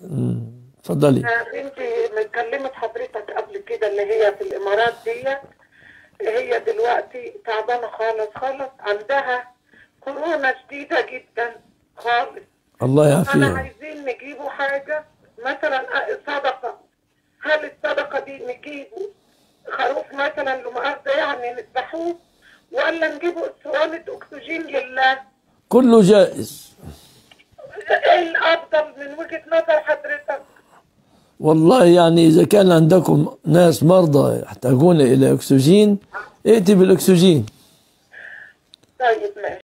مم. اتفضلي آه، بنتي مكلمة حضرتك قبل كده اللي هي في الإمارات دي هي دلوقتي تعبانة خالص خالص عندها كورونا شديدة جدا خالص الله أنا يعافيها عايزين نجيبوا حاجة مثلا آه، صدقة هل الصدقة دي نجيبه خروف مثلا لمؤاخذة يعني نذبحوه ولا نجيبوا اسطوانة أكسجين لله كله جائز ايه الأفضل من وجهة نظر حضرتك؟ والله يعني إذا كان عندكم ناس مرضى يحتاجون إلى أكسجين ائتي بالأكسجين طيب ماشي